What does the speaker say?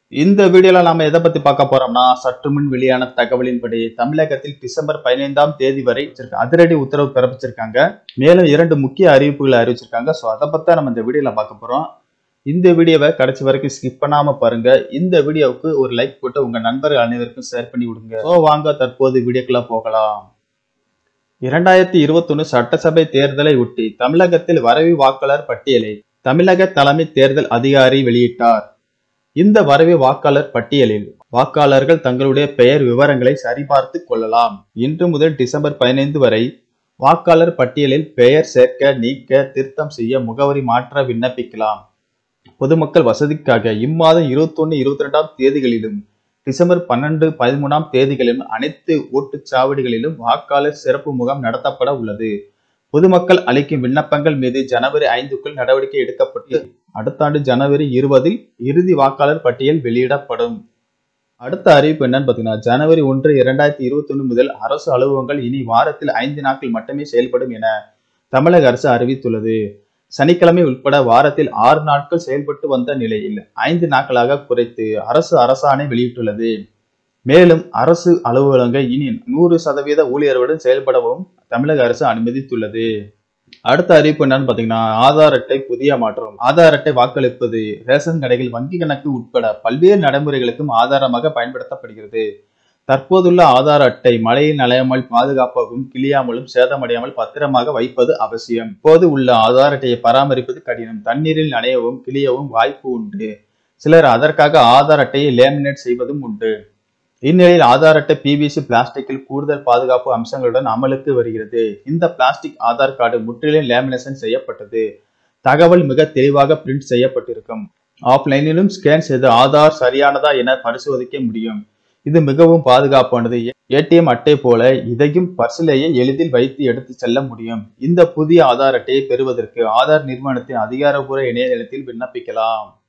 இந்த வீடியோல நாம எதை பத்தி பார்க்க போறோம்னா சற்று முன் வெளியான தகவலின்படி தமிழகத்தில் டிசம்பர் பதினைந்தாம் தேதி வரை வச்சிருக்க- அதிரடி உத்தரவு பிறப்பிச்சிருக்காங்க மேலும் இரண்டு முக்கிய அறிவிப்புகளை அறிவிச்சிருக்காங்க ஸோ அதை பத்தி நம்ம இந்த வீடியோல பார்க்க போறோம் இந்த வீடியோவை கடைசி வரைக்கும் ஸ்கிப் பண்ணாம பாருங்க இந்த வீடியோவுக்கு ஒரு லைக் போட்டு உங்க நண்பர்கள் அனைவருக்கும் ஷேர் பண்ணி விடுங்க ஸோ வாங்க தற்போது வீடியோக்குள்ள போகலாம் இரண்டாயிரத்தி இருபத்தொன்னு சட்டசபை தேர்தலை ஒட்டி தமிழகத்தில் வரைவு வாக்காளர் பட்டியலை தமிழக தலைமை தேர்தல் அதிகாரி வெளியிட்டார் இந்த வரைவு வாக்காளர் பட்டியலில் வாக்காளர்கள் தங்களுடைய பெயர் விவரங்களை சரிபார்த்து கொள்ளலாம் இன்று முதல் டிசம்பர் பதினைந்து வரை வாக்காளர் பட்டியலில் பெயர் சேர்க்க நீக்க திருத்தம் செய்ய முகவரி மாற்ற விண்ணப்பிக்கலாம் பொதுமக்கள் வசதிக்காக இம்மாதம் இருபத்தொன்னு இருபத்தி ரெண்டாம் தேதிகளிலும் டிசம்பர் பன்னெண்டு பதிமூணாம் தேதிகளிலும் அனைத்து ஓட்டுச்சாவடிகளிலும் வாக்காளர் சிறப்பு முகாம் நடத்தப்பட உள்ளது பொதுமக்கள் அளிக்கும் விண்ணப்பங்கள் மீது ஜனவரி ஐந்துக்குள் நடவடிக்கை எடுக்கப்பட்டு அடுத்த ஆண்டு ஜனவரி இருபதில் இறுதி வாக்காளர் பட்டியல் வெளியிடப்படும் அடுத்த அறிவிப்பு என்னன்னு பார்த்தீங்கன்னா ஜனவரி ஒன்று இரண்டாயிரத்தி இருபத்தி ஒன்று முதல் அரசு அலுவலகங்கள் இனி வாரத்தில் ஐந்து நாட்கள் மட்டுமே செயல்படும் என தமிழக அரசு அறிவித்துள்ளது சனிக்கிழமை உட்பட வாரத்தில் ஆறு நாட்கள் செயல்பட்டு வந்த நிலையில் ஐந்து நாட்களாக குறைத்து அரசு அரசாணை வெளியிட்டுள்ளது மேலும் அரசு அலுவலகங்கள் இனி நூறு சதவீத ஊழியர்களுடன் செயல்படவும் தமிழக அரசு அனுமதித்துள்ளது அடுத்த அறிவிப்பு என்னன்னு பாத்தீங்கன்னா ஆதார் அட்டை புதிய மாற்றம் ஆதார் அட்டை வாக்களிப்பது ரேஷன் கடைகள் வங்கி கணக்கு உட்பட பல்வேறு நடைமுறைகளுக்கும் ஆதாரமாக பயன்படுத்தப்படுகிறது தற்போதுள்ள ஆதார் அட்டை மழையில் நனையாமல் பாதுகாப்பாகவும் கிளியாமலும் சேதமடையாமல் பத்திரமாக வைப்பது அவசியம் இப்போது உள்ள ஆதார் அட்டையை பராமரிப்பது கடினம் தண்ணீரில் நனையவும் கிளியவும் வாய்ப்பு உண்டு சிலர் அதற்காக ஆதார் அட்டையை லேமினேட் செய்வதும் உண்டு இந்நிலையில் ஆதார் அட்டை பிவிசி பிளாஸ்டிக்கில் கூடுதல் பாதுகாப்பு அம்சங்களுடன் அமலுக்கு வருகிறது இந்த பிளாஸ்டிக் ஆதார் கார்டு முற்றிலும் லேமினேஷன் செய்யப்பட்டது தகவல் மிக தெளிவாக பிரிண்ட் செய்யப்பட்டிருக்கும் ஆஃப்லைனிலும் ஸ்கேன் செய்து ஆதார் சரியானதா என பரிசோதிக்க முடியும் இது மிகவும் பாதுகாப்பானது ஏடிஎம் அட்டை போல இதையும் பர்சிலேயே எளிதில் வைத்து எடுத்து செல்ல முடியும் இந்த புதிய ஆதார் அட்டையை பெறுவதற்கு ஆதார் நிறுவனத்தின் அதிகாரப்பூர்வ இணையதளத்தில் விண்ணப்பிக்கலாம்